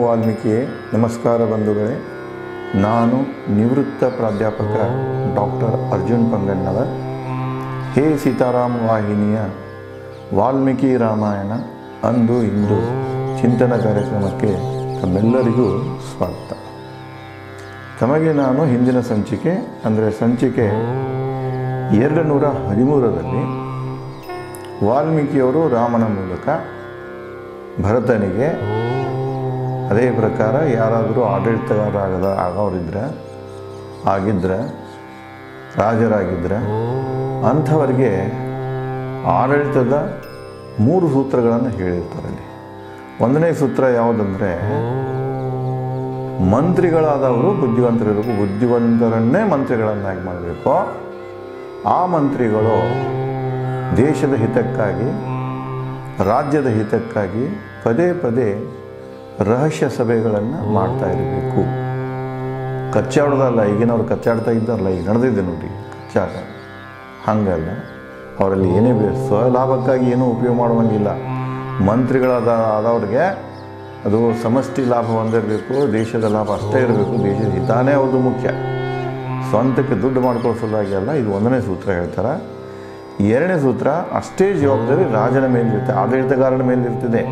ವಾಲ್ಮೀಕಿ ನಮಸ್ಕಾರ ಬಂಧುಗಳೇ ನಾನು ನಿವೃತ್ತ ಪ್ರಾಧ್ಯಾಪಕ ಡಾಕ್ಟರ್ ಅರ್ಜುನ್ ಪಂಗಣ್ಣವರ್ ಹೇ ಸೀತಾರಾಮ್ ವಾಹಿನಿಯ ವಾಲ್ಮೀಕಿ ರಾಮಾಯಣ ಅಂದು ಇಂದು ಚಿಂತನ ಕಾರ್ಯಕ್ರಮಕ್ಕೆ ತಮ್ಮೆಲ್ಲರಿಗೂ ಸ್ವಾಗತ ತಮಗೆ ನಾನು ಹಿಂದಿನ ಸಂಚಿಕೆ ಅಂದರೆ ಸಂಚಿಕೆ ಎರಡು ನೂರ ಹದಿಮೂರರಲ್ಲಿ ವಾಲ್ಮೀಕಿಯವರು ರಾಮನ ಮೂಲಕ ಭರತನಿಗೆ ಅದೇ ಪ್ರಕಾರ ಯಾರಾದರೂ ಆಡಳಿತಗಾರರಾಗದ ಆಗೋರಿದ್ರೆ ಆಗಿದ್ರೆ ರಾಜರಾಗಿದ್ದರೆ ಅಂಥವರಿಗೆ ಆಡಳಿತದ ಮೂರು ಸೂತ್ರಗಳನ್ನು ಹೇಳಿರ್ತಾರೆ ಅಲ್ಲಿ ಒಂದನೇ ಸೂತ್ರ ಯಾವುದಂದರೆ ಮಂತ್ರಿಗಳಾದವರು ಬುದ್ಧಿವಂತರಿರಬೇಕು ಬುದ್ಧಿವಂತರನ್ನೇ ಮಂತ್ರಿಗಳನ್ನಾಗಿ ಮಾಡಬೇಕು ಆ ಮಂತ್ರಿಗಳು ದೇಶದ ಹಿತಕ್ಕಾಗಿ ರಾಜ್ಯದ ಹಿತಕ್ಕಾಗಿ ಪದೇ ಪದೇ ರಹಸ್ಯ ಸಭೆಗಳನ್ನು ಮಾಡ್ತಾ ಇರಬೇಕು ಕಚ್ಚಾಡೋದಲ್ಲ ಈಗಿನವ್ರು ಕಚ್ಚಾಡ್ತಾ ಇದ್ದಾರಲ್ಲ ಈಗ ನಡೆದಿದೆ ನೋಡಿ ಕಚ್ಚಾಟ ಹಾಗಲ್ಲ ಅವರಲ್ಲಿ ಏನೇ ಬೇ ಸ್ವಲಾಭಕ್ಕಾಗಿ ಏನೂ ಉಪಯೋಗ ಮಾಡುವಂಗಿಲ್ಲ ಮಂತ್ರಿಗಳಾದ ಆದವ್ರಿಗೆ ಅದು ಸಮಷ್ಟಿ ಲಾಭ ಹೊಂದಿರಬೇಕು ದೇಶದ ಲಾಭ ಅಷ್ಟೇ ಇರಬೇಕು ದೇಶದ ಹಿತಾನೇ ಅವ್ರದ್ದು ಮುಖ್ಯ ಸ್ವಂತಕ್ಕೆ ದುಡ್ಡು ಮಾಡ್ಕೊಳ್ಳೋ ಸಲುವಾಗಿ ಅಲ್ಲ ಇದು ಒಂದನೇ ಸೂತ್ರ ಹೇಳ್ತಾರೆ ಎರಡನೇ ಸೂತ್ರ ಅಷ್ಟೇ ಜವಾಬ್ದಾರಿ ರಾಜನ ಮೇಲಿರುತ್ತೆ ಆಡಳಿತಗಾರನ ಮೇಲಿರ್ತದೆ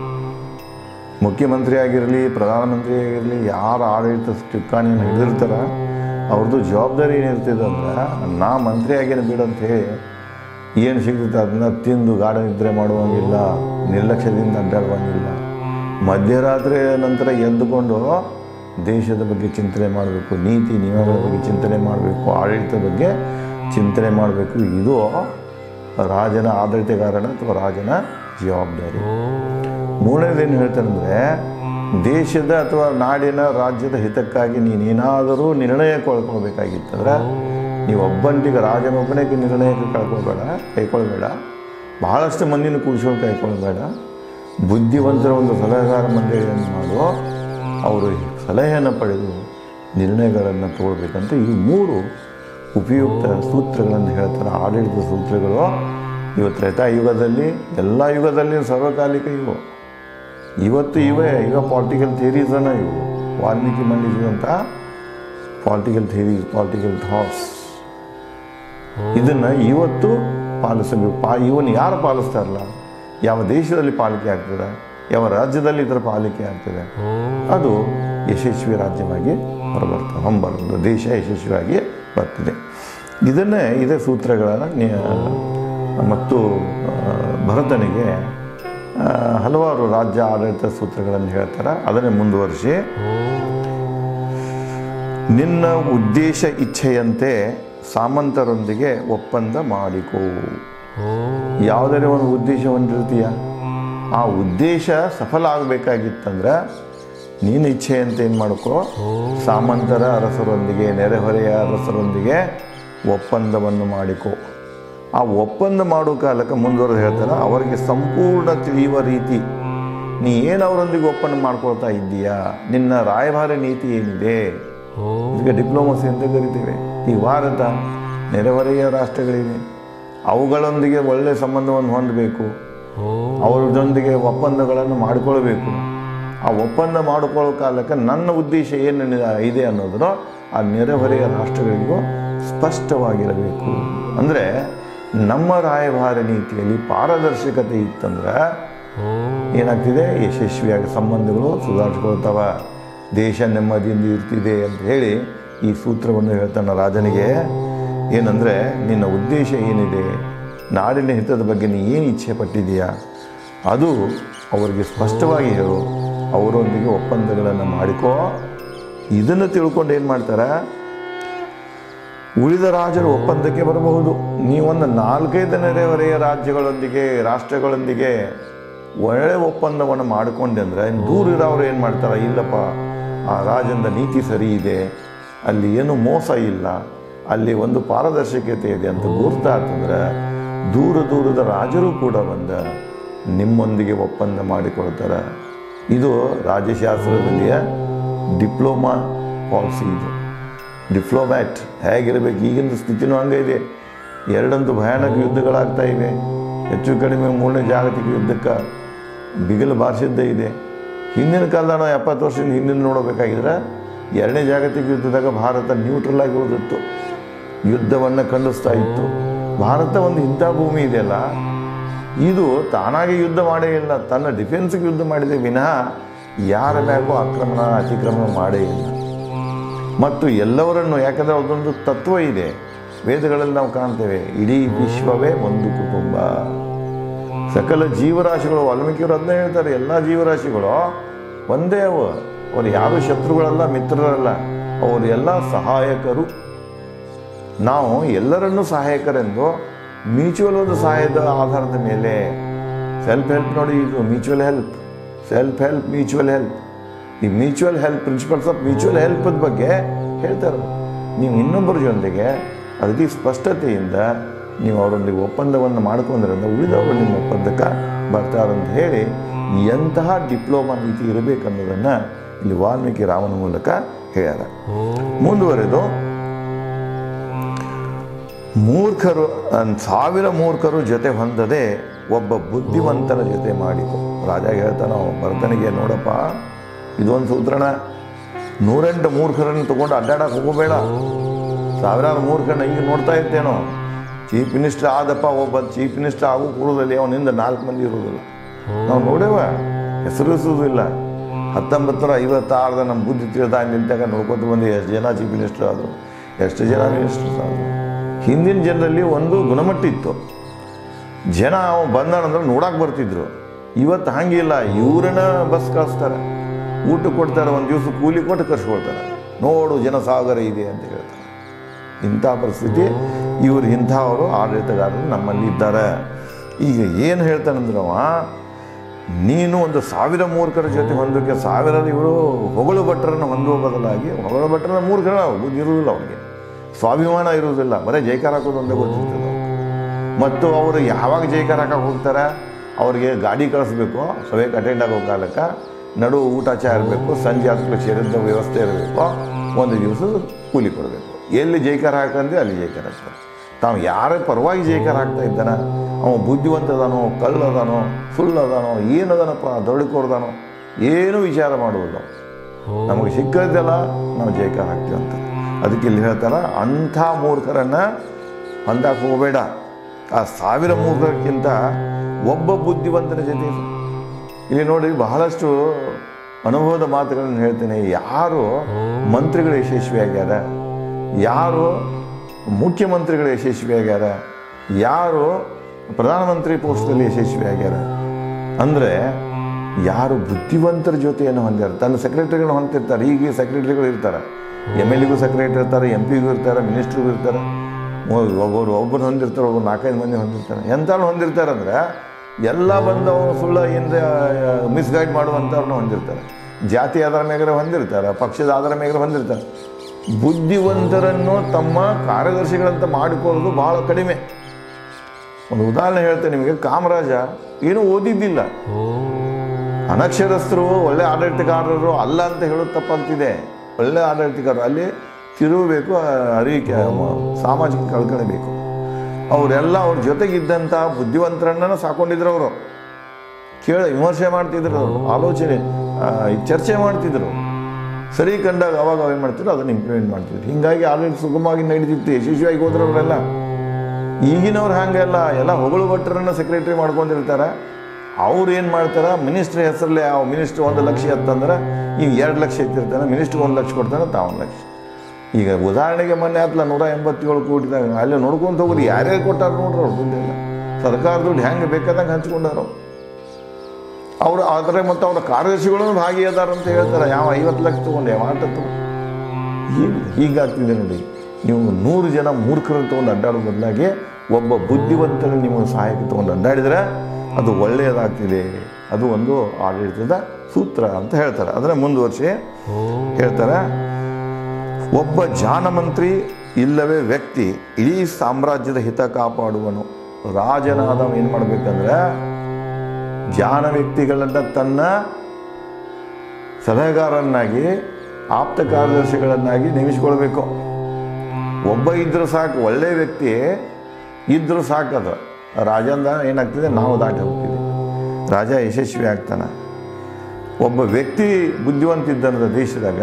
ಮುಖ್ಯಮಂತ್ರಿ ಆಗಿರಲಿ ಪ್ರಧಾನಮಂತ್ರಿ ಆಗಿರಲಿ ಯಾರು ಆಡಳಿತ ಚುಕ್ಕಾಣಿಯನ್ನು ಹಿಡಿದಿರ್ತಾರ ಅವ್ರದ್ದು ಜವಾಬ್ದಾರಿ ಏನಿರ್ತದೆ ಅಂದ್ರೆ ನಾ ಮಂತ್ರಿ ಆಗೇನು ಬಿಡು ಅಂತ ಹೇಳಿ ಏನು ಸಿಗ್ತೈತೆ ಅದನ್ನ ತಿಂದು ಗಾಢ ನಿದ್ರೆ ಮಾಡುವಂಗಿಲ್ಲ ನಿರ್ಲಕ್ಷ್ಯದಿಂದ ಅಡ್ಡಾಡುವಂಗಿಲ್ಲ ಮಧ್ಯರಾತ್ರಿ ನಂತರ ಎದ್ದುಕೊಂಡು ದೇಶದ ಬಗ್ಗೆ ಚಿಂತನೆ ಮಾಡಬೇಕು ನೀತಿ ನಿಯಮಗಳ ಬಗ್ಗೆ ಚಿಂತನೆ ಮಾಡಬೇಕು ಆಡಳಿತದ ಬಗ್ಗೆ ಚಿಂತನೆ ಮಾಡಬೇಕು ಇದು ರಾಜನ ಆಡಳಿತಗಾರನ ಅಥವಾ ರಾಜನ ಜವಾಬ್ದಾರಿ ಮೂರನೇದೇನು ಹೇಳ್ತಾನಂದರೆ ದೇಶದ ಅಥವಾ ನಾಡಿನ ರಾಜ್ಯದ ಹಿತಕ್ಕಾಗಿ ನೀನೇನಾದರೂ ನಿರ್ಣಯ ಕಳ್ಕೊಳ್ಬೇಕಾಗಿತ್ತಂದ್ರೆ ನೀವು ಒಬ್ಬಂಟಿಗೆ ರಾಜನೊಬ್ಬನಿಗೆ ನಿರ್ಣಯಕ್ಕೆ ಕಳ್ಕೊಳ್ಬೇಡ ಕೈಗೊಳ್ಬೇಡ ಬಹಳಷ್ಟು ಮಂದಿನ ಕೂಡಿಸ್ಕೊಂಡು ಕೈಗೊಳ್ಬೇಡ ಬುದ್ಧಿವಂತರ ಒಂದು ಸಲಹೆಗಾರ ಮಂಡಳಿಯನ್ನು ಮಾಡು ಅವರು ಸಲಹೆಯನ್ನು ಪಡೆದು ನಿರ್ಣಯಗಳನ್ನು ತಗೊಳ್ಬೇಕಂತ ಈ ಮೂರು ಉಪಯುಕ್ತ ಸೂತ್ರಗಳನ್ನು ಹೇಳ್ತಾರೆ ಆಡಳಿತ ಸೂತ್ರಗಳು ಇವತ್ತು ತ್ರೇತಾಯುಗದಲ್ಲಿ ಎಲ್ಲ ಯುಗದಲ್ಲಿ ಸರ್ವಕಾಲಿಕ ಇವು ಇವತ್ತು ಇವೇ ಈಗ ಪಾಲಿಟಿಕಲ್ ಥಿಯರೀಸನ್ನ ಇವು ವಾಲ್ಮೀಕಿ ಮಂಡಿಸಿದಂಥ ಪಾಲಿಟಿಕಲ್ ಥಿಯರೀಸ್ ಪಾಲಿಟಿಕಲ್ ಥಾಟ್ಸ್ ಇದನ್ನು ಇವತ್ತು ಪಾಲಿಸಬೇಕು ಪಾ ಇವನು ಯಾರು ಪಾಲಿಸ್ತಾರಲ್ಲ ಯಾವ ದೇಶದಲ್ಲಿ ಪಾಲಿಕೆ ಆಗ್ತದೆ ಯಾವ ರಾಜ್ಯದಲ್ಲಿ ಇದರ ಪಾಲಿಕೆ ಆಗ್ತದೆ ಅದು ಯಶಸ್ವಿ ರಾಜ್ಯವಾಗಿ ಹೊರಬರ್ತದೆ ಹೊಂಬರ್ತದೆ ದೇಶ ಯಶಸ್ವಿಯಾಗಿ ಬರ್ತದೆ ಇದನ್ನೇ ಇದೇ ಸೂತ್ರಗಳನ್ನು ನಿ- ಮತ್ತು ಆ, ಭರತನಿಗೆ ಆ, ಹಲವಾರು ರಾಜ್ಯ ಆಡಳಿತ ಸೂತ್ರಗಳನ್ನು ಹೇಳ್ತಾರೆ ಅದನ್ನೇ ಮುಂದುವರಿಸಿ ನಿನ್ನ ಉದ್ದೇಶ ಇಚ್ಛೆಯಂತೆ ಸಾಮಂತರೊಂದಿಗೆ ಒಪ್ಪಂದ ಮಾಡಿಕೋ ಯಾವುದೇ ಒಂದು ಉದ್ದೇಶ ಹೊಂದಿರ್ತೀಯ ಆ ಉದ್ದೇಶ ಸಫಲ ಆಗಬೇಕಾಗಿತ್ತಂದ್ರೆ ನೀನು ಇಚ್ಛೆಯಂತೆ ಏನು ಮಾಡ್ಕೋ ಸಾಮಂತರ ಅರಸರೊಂದಿಗೆ ನೆರೆಹೊರೆಯ ಅರಸರೊಂದಿಗೆ ಒಪ್ಪಂದವನ್ನು ಮಾಡಿಕೋ ಆ ಒಪ್ಪಂದ ಮಾಡೋ ಕಾಲಕ್ಕೆ ಮುಂದುವರೆದು ಹೇಳ್ತಾರೆ ಅವರಿಗೆ ಸಂಪೂರ್ಣ ತಿಳಿಯುವ ರೀತಿ ನೀ ಏನು ಅವರೊಂದಿಗೆ ಒಪ್ಪಂದ ಮಾಡ್ಕೊಳ್ತಾ ಇದ್ದೀಯಾ ನಿನ್ನ ರಾಯಭಾರ ನೀತಿ ಏನಿದೆ ಇದಕ್ಕೆ ಡಿಪ್ಲೊಮಸಿ ಅಂತ ಕರಿತೇವೆ ಈ ಭಾರತ ನೆರೆಹೊರೆಯ ರಾಷ್ಟ್ರಗಳಿವೆ ಅವುಗಳೊಂದಿಗೆ ಒಳ್ಳೆಯ ಸಂಬಂಧವನ್ನು ಹೊಂದಬೇಕು ಅವರದೊಂದಿಗೆ ಒಪ್ಪಂದಗಳನ್ನು ಮಾಡಿಕೊಳ್ಬೇಕು ಆ ಒಪ್ಪಂದ ಮಾಡಿಕೊಳ್ಳೋ ಕಾಲಕ್ಕೆ ನನ್ನ ಉದ್ದೇಶ ಏನು ಇದೆ ಅನ್ನೋದನ್ನು ಆ ನೆರೆಹೊರೆಯ ರಾಷ್ಟ್ರಗಳಿಗೂ ಸ್ಪಷ್ಟವಾಗಿರಬೇಕು ಅಂದರೆ ನಮ್ಮ ರಾಯಭಾರ ನೀತಿಯಲ್ಲಿ ಪಾರದರ್ಶಕತೆ ಇತ್ತಂದ್ರೆ ಏನಾಗ್ತಿದೆ ಯಶಸ್ವಿಯಾಗಿ ಸಂಬಂಧಗಳು ಸುಧಾರಿಸ್ಕೊಳ್ತಾವ ದೇಶ ನೆಮ್ಮದಿಯಿಂದ ಇರ್ತಿದೆ ಅಂತ ಹೇಳಿ ಈ ಸೂತ್ರವನ್ನು ಹೇಳ್ತಾನೆ ರಾಜನಿಗೆ ಏನಂದರೆ ನಿನ್ನ ಉದ್ದೇಶ ಏನಿದೆ ನಾಡಿನ ಹಿತದ ಬಗ್ಗೆ ನೀ ಏನು ಇಚ್ಛೆ ಪಟ್ಟಿದೆಯಾ ಅದು ಅವರಿಗೆ ಸ್ಪಷ್ಟವಾಗಿ ಹೇಳು ಅವರೊಂದಿಗೆ ಒಪ್ಪಂದಗಳನ್ನು ಮಾಡಿಕೋ ಇದನ್ನು ತಿಳ್ಕೊಂಡು ಏನು ಮಾಡ್ತಾರೆ ಉಳಿದ ರಾಜರು ಒಪ್ಪಂದಕ್ಕೆ ಬರಬಹುದು ನೀವೊಂದು ನಾಲ್ಕೈದು ನೆರೆಹೊರೆಯ ರಾಜ್ಯಗಳೊಂದಿಗೆ ರಾಷ್ಟ್ರಗಳೊಂದಿಗೆ ಒಳ್ಳೆ ಒಪ್ಪಂದವನ್ನು ಮಾಡಿಕೊಂಡೆ ಅಂದರೆ ದೂರ ಇರೋರು ಏನು ಮಾಡ್ತಾರೆ ಇಲ್ಲಪ್ಪ ಆ ರಾಜಂದ ನೀತಿ ಸರಿ ಇದೆ ಅಲ್ಲಿ ಏನು ಮೋಸ ಇಲ್ಲ ಅಲ್ಲಿ ಒಂದು ಪಾರದರ್ಶಕತೆ ಇದೆ ಅಂತ ಗುರ್ತಾತಂದ್ರೆ ದೂರ ದೂರದ ರಾಜರು ಕೂಡ ಬಂದ ನಿಮ್ಮೊಂದಿಗೆ ಒಪ್ಪಂದ ಮಾಡಿಕೊಳ್ತಾರೆ ಇದು ರಾಜ್ಯಶಾಸ್ತ್ರದಲ್ಲಿಯ ಡಿಪ್ಲೊಮಾ ಪಾಲಿಸಿ ಇದು ಡಿಪ್ಲೊಮ್ಯಾಟ್ ಹೇಗಿರಬೇಕು ಈಗಿನ ಸ್ಥಿತಿನೂ ಹಂಗೆ ಇದೆ ಎರಡಂತೂ ಭಯಾನಕ ಯುದ್ಧಗಳಾಗ್ತಾ ಇವೆ ಹೆಚ್ಚು ಕಡಿಮೆ ಮೂರನೇ ಜಾಗತಿಕ ಯುದ್ಧಕ್ಕೆ ಬಿಗಲು ಬಾರಿಸಿದ್ದೇ ಇದೆ ಹಿಂದಿನ ಕಾಲದ ನಾವು ಎಪ್ಪತ್ತು ವರ್ಷದಿಂದ ಹಿಂದಿನ ನೋಡಬೇಕಾಗಿದ್ರೆ ಎರಡನೇ ಜಾಗತಿಕ ಯುದ್ಧದಾಗ ಭಾರತ ನ್ಯೂಟ್ರಲ್ ಆಗಿ ಉಳಿದಿತ್ತು ಯುದ್ಧವನ್ನು ಖಂಡಿಸ್ತಾ ಇತ್ತು ಭಾರತ ಒಂದು ಇಂಥ ಭೂಮಿ ಇದೆಯಲ್ಲ ಇದು ತಾನಾಗಿ ಯುದ್ಧ ಮಾಡೇ ಇಲ್ಲ ತನ್ನ ಡಿಫೆನ್ಸ್ಗೆ ಯುದ್ಧ ಮಾಡಿದೆ ವಿನಃ ಯಾರ ಮ್ಯಾಗೂ ಆಕ್ರಮಣ ಅತಿಕ್ರಮಣ ಮಾಡೇ ಇಲ್ಲ ಮತ್ತು ಎಲ್ಲವರನ್ನು ಯಾಕಂದರೆ ಅದೊಂದು ತತ್ವ ಇದೆ ವೇದಗಳಲ್ಲಿ ನಾವು ಕಾಣ್ತೇವೆ ಇಡೀ ವಿಶ್ವವೇ ಒಂದು ಕುಟುಂಬ ಸಕಲ ಜೀವರಾಶಿಗಳು ವಾಲ್ಮೀಕಿಯವರು ಅದನ್ನೇ ಹೇಳ್ತಾರೆ ಎಲ್ಲ ಜೀವರಾಶಿಗಳು ಒಂದೇ ಅವು ಅವ್ರು ಯಾರು ಶತ್ರುಗಳಲ್ಲ ಮಿತ್ರರಲ್ಲ ಅವರು ಎಲ್ಲ ಸಹಾಯಕರು ನಾವು ಎಲ್ಲರನ್ನೂ ಸಹಾಯಕರೆಂದು ಮ್ಯೂಚುವಲ್ ಒಂದು ಸಹಾಯದ ಆಧಾರದ ಮೇಲೆ ಸೆಲ್ಫ್ ಹೆಲ್ಪ್ ನೋಡಿ ಇದು mutual help self help mutual help ಈ mutual help principles of mutual ಹೆಲ್ಪದ ಬಗ್ಗೆ ಹೇಳ್ತಾರೆ ನೀವು ಇನ್ನೊಬ್ಬರ ಜೊತೆಗೆ ಅತಿ ಸ್ಪಷ್ಟತೆಯಿಂದ ನೀವು ಅವರೊಂದಿಗೆ ಒಪ್ಪಂದವನ್ನು ಮಾಡ್ಕೊಂಡ್ರಿಂದ ಉಳಿದವರು ನಿಮ್ಮ ಒಪ್ಪಂದಕ್ಕೆ ಬರ್ತಾರಂತ ಹೇಳಿ ಎಂತಹ ಡಿಪ್ಲೊಮಾ ನೀತಿ ಇರಬೇಕನ್ನೋದನ್ನು ಇಲ್ಲಿ ವಾಲ್ಮೀಕಿ ರಾಮನ ಮೂಲಕ ಹೇಳ್ಯಾರ ಮುಂದುವರೆದು ಮೂರ್ಖರು ಅನ್ ಸಾವಿರ ಮೂರ್ಖರು ಜೊತೆ ಹೊಂದದೆ ಒಬ್ಬ ಬುದ್ಧಿವಂತನ ಜೊತೆ ಮಾಡಿಕೊ ರಾಜ ಹೇಳ್ತಾನ ಭರತನಿಗೆ ನೋಡಪ್ಪ ಇದೊಂದು ಸೂತ್ರಣ ನೂರೆಂಟು ಮೂರ್ಖರನ್ನು ತಗೊಂಡು ಅಡ್ಡಾಡಕ್ಕೆ ಹೋಗಬೇಡ ಸಾವಿರಾರು ಮೂರ್ಖರನ್ನ ಈಗ ನೋಡ್ತಾ ಇರ್ತೇನೋ ಚೀಫ್ ಮಿನಿಸ್ಟರ್ ಆದಪ್ಪ ಒಬ್ಬ ಚೀಫ್ ಮಿನಿಸ್ಟರ್ ಆಗೋ ಕೂಡದಲ್ಲಿ ಅವನಿಂದ ನಾಲ್ಕು ಮಂದಿ ಇರೋದಿಲ್ಲ ನಾವು ನೋಡೇವ ಹೆಸರಿಸೋದಿಲ್ಲ ಹತ್ತೊಂಬತ್ತು ನೂರ ಐವತ್ತಾರದ ನಮ್ಮ ಬುದ್ಧಿ ತಿಳಿದ ನಿಂತಾಗ ನೋಡ್ಕೊತ ಬಂದು ಎಷ್ಟು ಜನ ಚೀಫ್ ಮಿನಿಸ್ಟರ್ ಆದರು ಎಷ್ಟು ಜನ ಮಿನಿಸ್ಟರ್ಸ್ ಆದರು ಹಿಂದಿನ ಜನರಲ್ಲಿ ಒಂದು ಗುಣಮಟ್ಟ ಇತ್ತು ಜನ ಅವ ಬಂದಾನಂದ್ರೆ ನೋಡಕ್ಕೆ ಬರ್ತಿದ್ರು ಇವತ್ತು ಹಂಗಿಲ್ಲ ಇವ್ರನ್ನ ಬಸ್ ಕಳಿಸ್ತಾರೆ ಊಟ ಕೊಡ್ತಾರೆ ಒಂದು ದಿವಸ ಕೂಲಿ ಕೊಟ್ಟು ಕರ್ಸ್ಕೊಳ್ತಾರೆ ನೋಡು ಜನಸಾಗರ ಇದೆ ಅಂತ ಹೇಳ್ತಾರೆ ಇಂಥ ಪರಿಸ್ಥಿತಿ ಇವರು ಇಂಥವರು ಆಡಳಿತಗಾರರು ನಮ್ಮಲ್ಲಿ ಇದ್ದಾರೆ ಈಗ ಏನು ಹೇಳ್ತಾನಂದ್ರೆ ಅವ ನೀನು ಒಂದು ಸಾವಿರ ಮೂರ್ಖರ ಜೊತೆ ಹೊಂದೋಕೆ ಸಾವಿರ ಇವರು ಹೊಗಳು ಭಟ್ರನ್ನು ಹೊಂದುವ ಬದಲಾಗಿ ಹೊಗಳು ಭಟ್ರನ್ನ ಮೂರ್ಖರ ಬುದ್ಧಿ ಇರುವುದಿಲ್ಲ ಅವನಿಗೆ ಸ್ವಾಭಿಮಾನ ಇರುವುದಿಲ್ಲ ಬರೀ ಜೈಕಾರ ಹಾಕೋದು ಒಂದೇ ಗೊತ್ತಿರ್ತದೆ ಅವ್ರಿಗೆ. ಮತ್ತು ಅವರು ಯಾವಾಗ ಜೈಕಾರ ಹಾಕಕ್ಕೆ ಹೋಗ್ತಾರೆ ಅವ್ರಿಗೆ ಗಾಡಿ ಕಳಿಸ್ಬೇಕು ಸಭೆಗೆ ಅಟೆಂಡ್ ಆಗೋ ಕಾಲಕ್ಕೆ ನಡು ಊಟ ಚಾ ಇರಬೇಕು ಸಂಜೆ ಹತ್ತು ಸೇರಿದ ವ್ಯವಸ್ಥೆ ಇರಬೇಕು ಒಂದು ದಿವಸ ಕೂಲಿ ಕೊಡಬೇಕು ಎಲ್ಲಿ ಜೈಕಾರ ಹಾಕಂದ್ರೆ ಅಲ್ಲಿ ಜೈಕಾರ ಹಾಕ್ತಾರೆ ತಾವು ಯಾರ ಪರವಾಗಿ ಜೈಕಾರ ಹಾಕ್ತಾ ಇದ್ದಾನ ಅವ ಬುದ್ಧಿವಂತ ಅದಾನೋ ಕಳ್ಳದಾನೋ ಸುಳ್ಳದಾನೋ ಏನದನಪ್ಪ ದೊಡ್ಕೋರ್ದಾನೋ ಏನೂ ವಿಚಾರ ಮಾಡುವುದಿಲ್ಲ ನಮಗೆ ಸಿಕ್ಕದೆಲ್ಲ ನಾವು ಜೈಕಾರ ಹಾಕ್ತೀವಿ ಅಂತ ಅದಕ್ಕೆ ಇಲ್ಲಿ ಹೇಳ್ತಾರ ಅಂಥ ಮೂರ್ಖರನ್ನು ಹೊಂದಕ್ಕೆ ಹೋಗಬೇಡ ಆ ಸಾವಿರ ಮೂರ್ಖರಕ್ಕಿಂತ ಒಬ್ಬ ಬುದ್ಧಿವಂತನ ಜೊತೆ ಇರು. ಇಲ್ಲಿ ನೋಡಿ ಬಹಳಷ್ಟು ಅನುಭವದ ಮಾತುಗಳನ್ನು ಹೇಳ್ತೇನೆ ಯಾರು ಮಂತ್ರಿಗಳು ಯಶಸ್ವಿಯಾಗ್ಯಾರ ಯಾರು ಮುಖ್ಯಮಂತ್ರಿಗಳು ಯಶಸ್ವಿಯಾಗ್ಯಾರ ಯಾರು ಪ್ರಧಾನಮಂತ್ರಿ ಪೋಸ್ಟಲ್ಲಿ ಯಶಸ್ವಿಯಾಗ್ಯಾರ ಅಂದರೆ ಯಾರು ಬುದ್ಧಿವಂತರ ಜೊತೆಯನ್ನು ಹೊಂದ್ಯಾರ ತನ್ನ ಸೆಕ್ರೆಟರಿಗಳನ್ನ ಹೊಂದಿರ್ತಾರೆ ಈಗ ಸೆಕ್ರೆಟರಿಗಳು ಇರ್ತಾರೆ ಎಮ್ ಎಲ್ ಎಗೂ ಸೆಕ್ರೆಟರಿ ಇರ್ತಾರೆ ಎಂ ಪಿಗೂ ಇರ್ತಾರೆ ಮಿನಿಸ್ಟ್ರಿಗೂ ಇರ್ತಾರೆ ಒಬ್ಬರು ಒಬ್ಬರು ಹೊಂದಿರ್ತಾರೆ ಒಬ್ಬರು ನಾಲ್ಕೈದು ಮಂದಿ ಹೊಂದಿರ್ತಾರೆ ಎಂಥವ್ರು ಹೊಂದಿರ್ತಾರೆ ಅಂದರೆ ಎಲ್ಲ ಬಂದು ಅವನು ಸುಳ್ಳು ಏನ್ರ ಮಿಸ್ಗೈಡ್ ಮಾಡುವಂಥವ್ರನ್ನ ಹೊಂದಿರ್ತಾರೆ ಜಾತಿ ಆಧಾರ ಮೇಗರೆ ಹೊಂದಿರ್ತಾರೆ ಪಕ್ಷದ ಆಧಾರ ಮೇಗರೆ ಹೊಂದಿರ್ತಾರೆ ಬುದ್ಧಿವಂತರನ್ನು ತಮ್ಮ ಕಾರ್ಯದರ್ಶಿಗಳಂತ ಮಾಡಿಕೊಳ್ಳೋದು ಭಾಳ ಕಡಿಮೆ ಒಂದು ಉದಾಹರಣೆ ಹೇಳ್ತೇನೆ ನಿಮಗೆ ಕಾಮರಾಜ ಏನೂ ಓದಿದ್ದಿಲ್ಲ ಅನಕ್ಷರಸ್ಥರು ಒಳ್ಳೆ ಆಡಳಿತಗಾರರು ಅಲ್ಲ ಅಂತ ಹೇಳೋದು ತಪ್ಪಾಗ್ತಿದೆ ಒಳ್ಳೆ ಆಡಳಿತಗಾರರು ಅಲ್ಲಿ ತಿರುಗಬೇಕು ಅರಿವಿಕೆ ಸಾಮಾಜಿಕ ಕಳ್ಕಳಿ ಬೇಕು ಅವರೆಲ್ಲ ಅವ್ರ ಜೊತೆಗಿದ್ದಂಥ ಬುದ್ಧಿವಂತರನ್ನ ಸಾಕೊಂಡಿದ್ರು ಅವರು ಕೇಳ ವಿಮರ್ಶೆ ಮಾಡ್ತಿದ್ರು ಅವರು ಆಲೋಚನೆ ಆ, ಚರ್ಚೆ ಮಾಡ್ತಿದ್ರು ಸರಿ ಕಂಡಾಗ ಅವಾಗ ಅವೇನು ಮಾಡ್ತಿದ್ರು ಅದನ್ನು ಇಂಪ್ಲಿಮೆಂಟ್ ಮಾಡ್ತಿದ್ರು ಹೀಗಾಗಿ ಆಡಳಿತ ಸುಗಮವಾಗಿ ನಡೀತಿತ್ತು ಯಶಸ್ವಿಯಾಗಿ ಹೋದ್ರು ಅವರೆಲ್ಲ ಈಗಿನವ್ರು ಹಾಗೆಲ್ಲ ಎಲ್ಲ ಹೊಗಳು ಭಟ್ರನ್ನ ಸೆಕ್ರೆಟರಿ ಮಾಡ್ಕೊಂಡಿರ್ತಾರೆ ಅವ್ರು ಏನು ಮಾಡ್ತಾರೆ ಮಿನಿಸ್ಟ್ರ್ ಹೆಸರಲ್ಲಿ ಆ ಮಿನಿಸ್ಟ್ರ್ ಒಂದು ಲಕ್ಷ ಎತ್ತಂದ್ರೆ ಈಗ ಎರಡು ಲಕ್ಷ ಎತ್ತಿರ್ತಾನೆ ಮಿನಿಸ್ಟ್ರ್ ಒಂದು ಲಕ್ಷ ಕೊಡ್ತಾನೆ ತಾ ಒಂದು ಲಕ್ಷ ಈಗ ಉದಾಹರಣೆಗೆ ಮೊನ್ನೆ ಆತ್ಲ ನೂರ ಎಂಬತ್ತೇಳು ಕೋಟಿದಾಗ ಅಲ್ಲಿ ನೋಡ್ಕೊಂತ ಹೋಗೋದು ಯಾರ್ಯಾರು ಕೊಟ್ಟಾರ ನೋಡ್ರಿ ಅವ್ರು ದುಡ್ಡೆಲ್ಲ ಸರ್ಕಾರ ದುಡ್ಡು ಹೆಂಗೆ ಬೇಕಾದಂಗೆ ಹಂಚ್ಕೊಂಡಾರ ಅವ್ರು ಅವರು ಆದರೆ ಮತ್ತು ಅವರ ಕಾರ್ಯದರ್ಶಿಗಳು ಭಾಗಿಯಾದಾರ ಅಂತ ಹೇಳ್ತಾರೆ ಯಾವ ಐವತ್ತು ಲಕ್ಷ ತೊಗೊಂಡು ಯಾವ ಆಟ ತಗೊಂಡು ಹೀಗೆ ಹೀಗಾಗ್ತಿದೆ ನೋಡಿ ನೀವು ನೂರು ಜನ ಮೂರ್ಖರನ್ನು ತೊಗೊಂಡು ಅಡ್ಡಾಡೋ ಬದಲಾಗಿ ಒಬ್ಬ ಬುದ್ಧಿವಂತನ ನೀವು ಸಹಾಯಕ್ಕೆ ತೊಗೊಂಡು ಅಡ್ಡಾಡಿದರೆ ಅದು ಒಳ್ಳೆಯದಾಗ್ತಿದೆ ಅದು ಒಂದು ಆಡಳಿತದ ಸೂತ್ರ ಅಂತ ಹೇಳ್ತಾರೆ ಅದನ್ನು ಮುಂದುವರಿಸಿ ಹೇಳ್ತಾರೆ ಒಬ್ಬ ಜಾನಮಂತ್ರಿ ಇಲ್ಲವೇ ವ್ಯಕ್ತಿ ಇಡೀ ಸಾಮ್ರಾಜ್ಯದ ಹಿತ ಕಾಪಾಡುವನು ರಾಜನಾದವ ಏನು ಮಾಡಬೇಕಂದ್ರೆ ಜಾನ ವ್ಯಕ್ತಿಗಳನ್ನು ತನ್ನ ಸಲಹೆಗಾರನ್ನಾಗಿ ಆಪ್ತ ಕಾರ್ಯದರ್ಶಿಗಳನ್ನಾಗಿ ನೇಮಿಸಿಕೊಳ್ಬೇಕು ಒಬ್ಬ ಇದ್ರೂ ಸಾಕು ಒಳ್ಳೆಯ ವ್ಯಕ್ತಿ ಇದ್ರೂ ಸಾಕದು ರಾಜಂದ ಏನಾಗ್ತಿದೆ ನಾವು ದಾಟಿ ಹೋಗ್ತೀವಿ ರಾಜ ಯಶಸ್ವಿ ಆಗ್ತಾನೆ ಒಬ್ಬ ವ್ಯಕ್ತಿ ಬುದ್ಧಿವಂತ ಇದ್ದಂಥ ದೇಶದಾಗ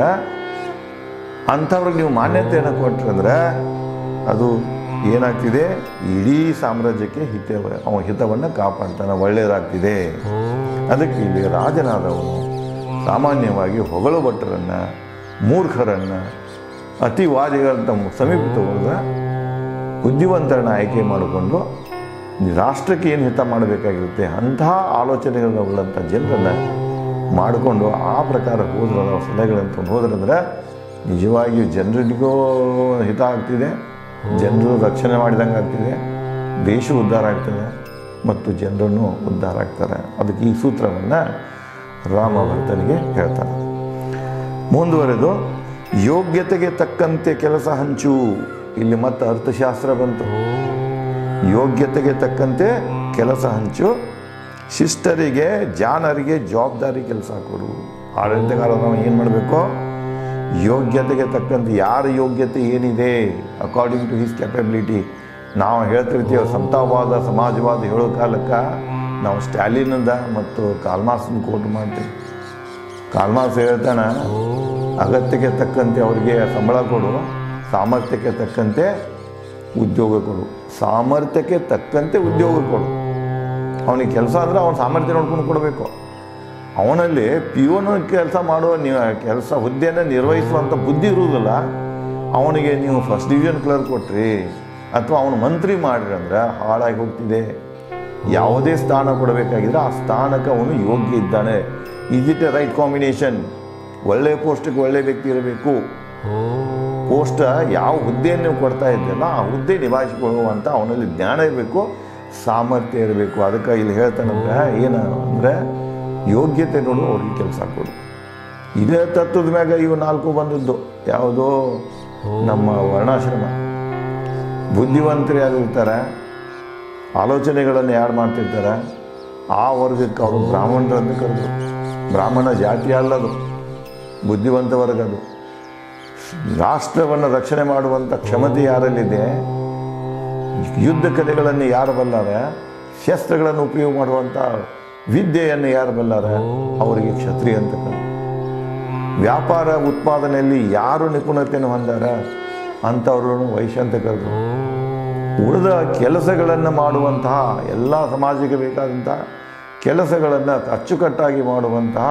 ಅಂಥವ್ರಿಗೆ ನೀವು ಮಾನ್ಯತೆಯನ್ನು ಕೊಟ್ರಂದ್ರೆ ಅದು ಏನಾಗ್ತಿದೆ ಇಡೀ ಸಾಮ್ರಾಜ್ಯಕ್ಕೆ ಹಿತ ಅವನ ಹಿತವನ್ನು ಕಾಪಾಡ್ತಾನೆ ಒಳ್ಳೆಯದಾಗ್ತಿದೆ ಅದಕ್ಕೆ ಇಲ್ಲಿ ರಾಜನಾದವನು ಸಾಮಾನ್ಯವಾಗಿ ಹೊಗಳು ಭಟ್ಟರನ್ನು ಮೂರ್ಖರನ್ನು ಅತಿವಾದಿಗಳಂತ ಸಮೀಪ ತಗೊಂಡ ಬುದ್ಧಿವಂತರನ್ನ ಆಯ್ಕೆ ಮಾಡಿಕೊಂಡು ರಾಷ್ಟ್ರಕ್ಕೆ ಏನು ಹಿತ ಮಾಡಬೇಕಾಗಿರುತ್ತೆ ಅಂತಹ ಆಲೋಚನೆಗಳನ್ನ ಉಳ್ಳಂಥ ಜನರನ್ನು ಮಾಡಿಕೊಂಡು ಆ ಪ್ರಕಾರ ಹೋದ್ರೆ ನಾವು ಸಲಹೆಗಳಂತ ಹೋದ್ರಂದ್ರೆ ನಿಜವಾಗಿಯೂ ಜನರಿಗೂ ಹಿತ ಆಗ್ತಿದೆ ಜನರು ರಕ್ಷಣೆ ಮಾಡಿದಂಗೆ ಆಗ್ತಿದೆ ದೇಶ ಉದ್ಧಾರ ಆಗ್ತದೆ ಮತ್ತು ಜನರನ್ನು ಉದ್ಧಾರ ಆಗ್ತಾರೆ ಅದಕ್ಕೆ ಈ ಸೂತ್ರವನ್ನು ರಾಮ ಭರ್ತನಿಗೆ ಹೇಳ್ತಾರೆ ಮುಂದುವರೆದು ಯೋಗ್ಯತೆಗೆ ತಕ್ಕಂತೆ ಕೆಲಸ ಹಂಚು ಇಲ್ಲಿ ಮತ್ತೆ ಅರ್ಥಶಾಸ್ತ್ರ ಬಂತು ಯೋಗ್ಯತೆಗೆ ತಕ್ಕಂತೆ ಕೆಲಸ ಹಂಚು ಶಿಷ್ಟರಿಗೆ ಜಾನರಿಗೆ ಜವಾಬ್ದಾರಿ ಕೆಲಸ ಕೊಡು ಆಡಳಿತಗಾರ ನಾವು ಏನು ಮಾಡಬೇಕು ಯೋಗ್ಯತೆಗೆ ತಕ್ಕಂತೆ ಯಾರ ಯೋಗ್ಯತೆ ಏನಿದೆ ಅಕಾರ್ಡಿಂಗ್ ಟು ಹಿಸ್ ಕೆಪಬಿಲಿಟಿ ನಾವು ಹೇಳ್ತಿರ್ತೀವಿ ಸಮತಾವಾದ ಸಮಾಜವಾದ ಹೇಳೋ ಕಾಲಕ್ಕೆ ನಾವು ಸ್ಟ್ಯಾಲಿನಿಂದ ಮತ್ತು ಕಾಲ್ಮಾರ್ಸ್ನ ಕೋಟ್ ಮಾಡ್ತೀವಿ ಕಾಲ್ಮಾರ್ಸ್ ಹೇಳ್ತಾನೆ ಅಗತ್ಯಕ್ಕೆ ತಕ್ಕಂತೆ ಅವರಿಗೆ ಸಂಬಳ ಕೊಡು ಸಾಮರ್ಥ್ಯಕ್ಕೆ ತಕ್ಕಂತೆ ಉದ್ಯೋಗ ಕೊಡು ಸಾಮರ್ಥ್ಯಕ್ಕೆ ತಕ್ಕಂತೆ ಉದ್ಯೋಗ ಕೊಡು ಅವನಿಗೆ ಕೆಲಸ ಅಂದರೆ ಅವನ ಸಾಮರ್ಥ್ಯ ನೋಡ್ಕೊಂಡು ಕೊಡಬೇಕು ಅವನಲ್ಲಿ ಪಿಯೋನ ಕೆಲಸ ಮಾಡುವ ನೀವು ಕೆಲಸ ಹುದ್ದೆಯನ್ನು ನಿರ್ವಹಿಸುವಂಥ ಬುದ್ಧಿ ಇರುವುದಿಲ್ಲ ಅವನಿಗೆ ನೀವು ಫಸ್ಟ್ ಡಿವಿಷನ್ ಕ್ಲರ್ಕ್ ಕೊಟ್ರಿ ಅಥವಾ ಅವನು ಮಂತ್ರಿ ಮಾಡ್ರಿ ಅಂದ್ರೆ ಹಾಳಾಗಿ ಹೋಗ್ತಿದೆ ಯಾವುದೇ ಸ್ಥಾನ ಕೊಡಬೇಕಾಗಿದ್ರೆ ಆ ಸ್ಥಾನಕ್ಕೆ ಅವನು ಯೋಗ್ಯ ಇದ್ದಾನೆ is it a right combination ಒಳ್ಳೆ ಪೋಸ್ಟ್ಗೆ ಒಳ್ಳೆ ವ್ಯಕ್ತಿ ಇರಬೇಕು ಪೋಸ್ಟ್ ಯಾವ ಹುದ್ದೆಯನ್ನು ನೀವು ಕೊಡ್ತಾ ಇದ್ದಲ್ಲ ಆ ಹುದ್ದೆ ನಿಭಾಯಿಸಿಕೊಳ್ಳುವಂಥ ಅವನಲ್ಲಿ ಜ್ಞಾನ ಇರಬೇಕು ಸಾಮರ್ಥ್ಯ ಇರಬೇಕು ಅದಕ್ಕೆ ಇಲ್ಲಿ ಹೇಳ್ತಾನಂದ್ರೆ ಏನು ಅಂದರೆ ಯೋಗ್ಯತೆ ನೋಡು ಅವ್ರಿಗೆ ಕೆಲಸ ಕೊಡು ಇದೇ ತತ್ವದ ಮ್ಯಾಗ ಇವು ನಾಲ್ಕು ಬಂದದ್ದು ಯಾವುದೋ ನಮ್ಮ ವರ್ಣಾಶ್ರಮ ಬುದ್ಧಿವಂತರು ಯಾರು ಇರ್ತಾರೆ ಆಲೋಚನೆಗಳನ್ನು ಯಾರು ಮಾಡ್ತಿರ್ತಾರೆ ಆ ವರ್ಗಕ್ಕೆ ಅವರು ಬ್ರಾಹ್ಮಣರು ಅಂತ ಕರೆದು ಬ್ರಾಹ್ಮಣ ಜಾತಿ ಅಲ್ಲದು ಬುದ್ಧಿವಂತ ವರ್ಗ ಅದು ರಾಷ್ಟ್ರವನ್ನು ರಕ್ಷಣೆ ಮಾಡುವಂಥ ಕ್ಷಮತೆ ಯಾರಲ್ಲಿದೆ ಯುದ್ಧ ಕಲೆಗಳನ್ನು ಯಾರು ಬಲ್ಲಾರೆ ಶಸ್ತ್ರಗಳನ್ನು ಉಪಯೋಗ ಮಾಡುವಂಥ ವಿದ್ಯೆಯನ್ನು ಯಾರು ಬಲ್ಲಾರೆ ಅವರಿಗೆ ಕ್ಷತ್ರಿಯ ಅಂತ ಕರೆದು ವ್ಯಾಪಾರ ಉತ್ಪಾದನೆಯಲ್ಲಿ ಯಾರು ನಿಪುಣತೆಯನ್ನು ಹೊಂದಾರ ಅಂಥವ್ರನ್ನು ವೈಶ್ಯ ಅಂತ ಕರೆದು ಉಳಿದ ಕೆಲಸಗಳನ್ನು ಮಾಡುವಂತಹ ಎಲ್ಲ ಸಮಾಜಕ್ಕೆ ಬೇಕಾದಂತಹ ಕೆಲಸಗಳನ್ನು ಅಚ್ಚುಕಟ್ಟಾಗಿ ಮಾಡುವಂತಹ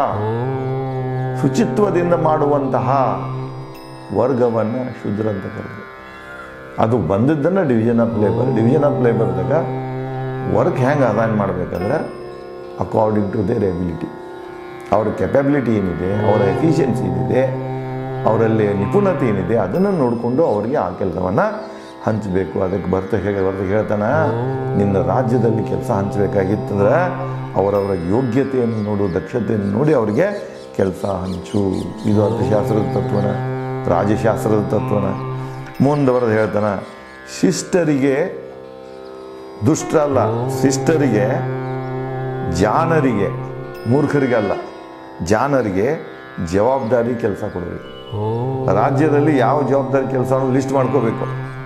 ಶುಚಿತ್ವದಿಂದ ಮಾಡುವಂತಹ ವರ್ಗವನ್ನು ಶೂದ್ರ ಅಂತ ಕರೆದು ಅದು ಬಂದಿದ್ದನ್ನು division of labour division of ಲೇಬರ್ದಾಗ ವರ್ಕ್ ಹೆಂಗೆ ಅಸೈನ್ ಮಾಡಬೇಕಂದ್ರೆ ಅಕಾರ್ಡಿಂಗ್ ಟು ದೇರ್ ಎಬಿಲಿಟಿ ಅವರ ಕೆಪಬಿಲಿಟಿ ಏನಿದೆ ಅವರ ಎಫಿಷಿಯನ್ಸಿ ಏನಿದೆ ಅವರಲ್ಲಿ ನಿಪುಣತೆ ಏನಿದೆ ಅದನ್ನು ನೋಡಿಕೊಂಡು ಅವರಿಗೆ ಆ ಕೆಲಸವನ್ನು ಹಂಚಬೇಕು ಅದಕ್ಕೆ ಬರ್ತ ಹೇಗೆ ಬರ್ತ ಹೇಳ್ತಾನೆ ನಿನ್ನ ರಾಜ್ಯದಲ್ಲಿ ಕೆಲಸ ಹಂಚಬೇಕಾಗಿತ್ತಂದ್ರೆ ಅವರವರ ಯೋಗ್ಯತೆಯನ್ನು ನೋಡು ದಕ್ಷತೆಯನ್ನು ನೋಡಿ ಅವರಿಗೆ ಕೆಲಸ ಹಂಚು ಇದು ಅರ್ಥಶಾಸ್ತ್ರದ ತತ್ವನ ರಾಜಶಾಸ್ತ್ರದ ತತ್ವನ ಮುಂದುವರೆದು ಹೇಳ್ತಾನೆ ಶಿಷ್ಟರಿಗೆ ದುಷ್ಟರಲ್ಲ ಶಿಷ್ಟರಿಗೆ ಜಾನರಿಗೆ ಮೂರ್ಖರಿಗೆ ಅಲ್ಲ ಜಾನರಿಗೆ ಜವಾಬ್ದಾರಿ ಕೆಲಸ ಕೊಡಬೇಕು ರಾಜ್ಯದಲ್ಲಿ ಯಾವ ಜವಾಬ್ದಾರಿ ಕೆಲಸವನ್ನು ಲಿಸ್ಟ್ ಮಾಡ್ಕೋಬೇಕು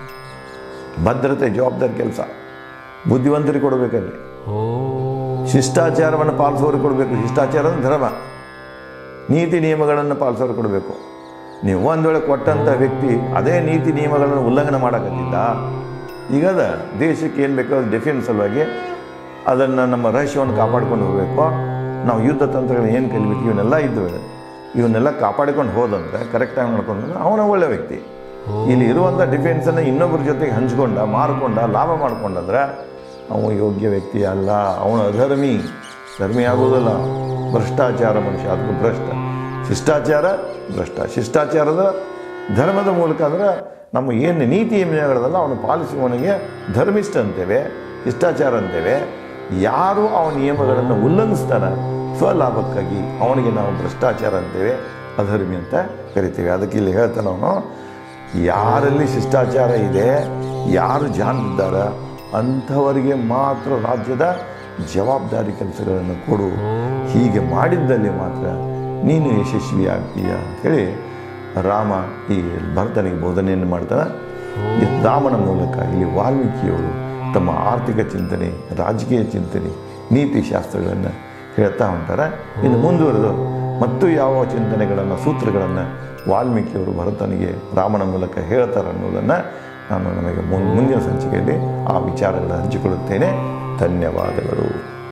ಭದ್ರತೆ ಜವಾಬ್ದಾರಿ ಕೆಲಸ ಬುದ್ಧಿವಂತರಿಗೆ ಕೊಡಬೇಕಲ್ಲಿ ಶಿಷ್ಟಾಚಾರವನ್ನು ಪಾಲಿಸೋರಿಗೆ ಕೊಡಬೇಕು ಶಿಷ್ಟಾಚಾರ ಅಂದ್ರೆ ಧರ್ಮ ನೀತಿ ನಿಯಮಗಳನ್ನು ಪಾಲಿಸೋರು ಕೊಡಬೇಕು ನೀವು ಒಂದು ವೇಳೆ ಕೊಟ್ಟಂಥ ವ್ಯಕ್ತಿ ಅದೇ ನೀತಿ ನಿಯಮಗಳನ್ನು ಉಲ್ಲಂಘನೆ ಮಾಡೋಕತ್ತಿದ್ದ ಈಗದ ದೇಶಕ್ಕೆ ಏನು ಬೇಕೋ ಡಿಫೆನ್ಸ್ ಸಲುವಾಗಿ ಅದನ್ನು ನಮ್ಮ ರಹಸ್ಯವನ್ನು ಕಾಪಾಡ್ಕೊಂಡು ಹೋಗಬೇಕು ನಾವು ಯುದ್ಧ ತಂತ್ರಗಳನ್ನ ಏನು ಕಲಿಬೇಕು ಇವನ್ನೆಲ್ಲ ಇದ್ದವೆ ಇವನ್ನೆಲ್ಲ ಕಾಪಾಡಿಕೊಂಡು ಹೋದಂದ್ರೆ ಕರೆಕ್ಟಾಗಿ ಮಾಡ್ಕೊಂಡು ಅವನ ಒಳ್ಳೆ ವ್ಯಕ್ತಿ ಇಲ್ಲಿ ಇರುವಂಥ ಡಿಫೆನ್ಸನ್ನು ಇನ್ನೊಬ್ಬರ ಜೊತೆಗೆ ಹಂಚ್ಕೊಂಡ ಮಾರ್ಕೊಂಡ ಲಾಭ ಮಾಡ್ಕೊಂಡಂದ್ರೆ ಅವನು ಯೋಗ್ಯ ವ್ಯಕ್ತಿ ಅಲ್ಲ ಅವನು ಅಧರ್ಮಿ ಧರ್ಮಿ ಆಗೋದಲ್ಲ ಭ್ರಷ್ಟಾಚಾರ ಮನುಷ್ಯ ಅದಕ್ಕೆ ಭ್ರಷ್ಟ ಶಿಷ್ಟಾಚಾರ ಭ್ರಷ್ಟ ಶಿಷ್ಟಾಚಾರದ ಧರ್ಮದ ಮೂಲಕ ಅಂದ್ರೆ ನಮ್ಮ ಏನು ನೀತಿ ನಿಯಮಗಳದಲ್ಲ ಅವನು ಪಾಲಿಸುವವನಿಗೆ ಧರ್ಮಿಷ್ಠ ಅಂತೇವೆ ಶಿಷ್ಟಾಚಾರ ಅಂತೇವೆ ಯಾರು ಅವನ ನಿಯಮಗಳನ್ನು ಉಲ್ಲಂಘಿಸ್ತಾನೆ ಸ್ವಲಾಭಕ್ಕಾಗಿ ಅವನಿಗೆ ನಾವು ಭ್ರಷ್ಟಾಚಾರ ಅಂತೇವೆ ಅಧರ್ಮಿ ಅಂತ ಕರಿತೀವಿ ಅದಕ್ಕೆ ಇಲ್ಲಿ ಹೇಳ್ತಾನೆ ಅವನು ಯಾರಲ್ಲಿ ಶಿಷ್ಟಾಚಾರ ಇದೆ ಯಾರು ಜಾಣರಿದ್ದಾರೆ ಅಂಥವರಿಗೆ ಮಾತ್ರ ರಾಜ್ಯದ ಜವಾಬ್ದಾರಿ ಕೆಲಸಗಳನ್ನು ಕೊಡು ಹೀಗೆ ಮಾಡಿದ್ದಲ್ಲಿ ಮಾತ್ರ ನೀನು ಯಶಸ್ವಿ ಆಗ್ತೀಯ ಅಂತೇಳಿ ರಾಮ ಈ ಭರತನಿಗೆ ಬೋಧನೆಯನ್ನು ಮಾಡ್ತಾನೆ ಈ ರಾಮನ ಮೂಲಕ ಇಲ್ಲಿ ವಾಲ್ಮೀಕಿಯವರು ತಮ್ಮ ಆರ್ಥಿಕ ಚಿಂತನೆ ರಾಜಕೀಯ ಚಿಂತನೆ ನೀತಿ ಶಾಸ್ತ್ರಗಳನ್ನು ಹೇಳ್ತಾ ಹೊಂಟಾರೆ ಇನ್ನು ಮುಂದುವರೆದು ಮತ್ತು ಯಾವ ಚಿಂತನೆಗಳನ್ನು ಸೂತ್ರಗಳನ್ನು ವಾಲ್ಮೀಕಿಯವರು ಭರತನಿಗೆ ರಾಮನ ಮೂಲಕ ಹೇಳ್ತಾರೆ ಅನ್ನೋದನ್ನು ನಾನು ನಮಗೆ ಮುನ್ ಮುಂದಿನ ಸಂಚಿಕೆಯಲ್ಲಿ ಆ ವಿಚಾರಗಳನ್ನು ಹಂಚಿಕೊಳ್ಳುತ್ತೇನೆ ಧನ್ಯವಾದಗಳು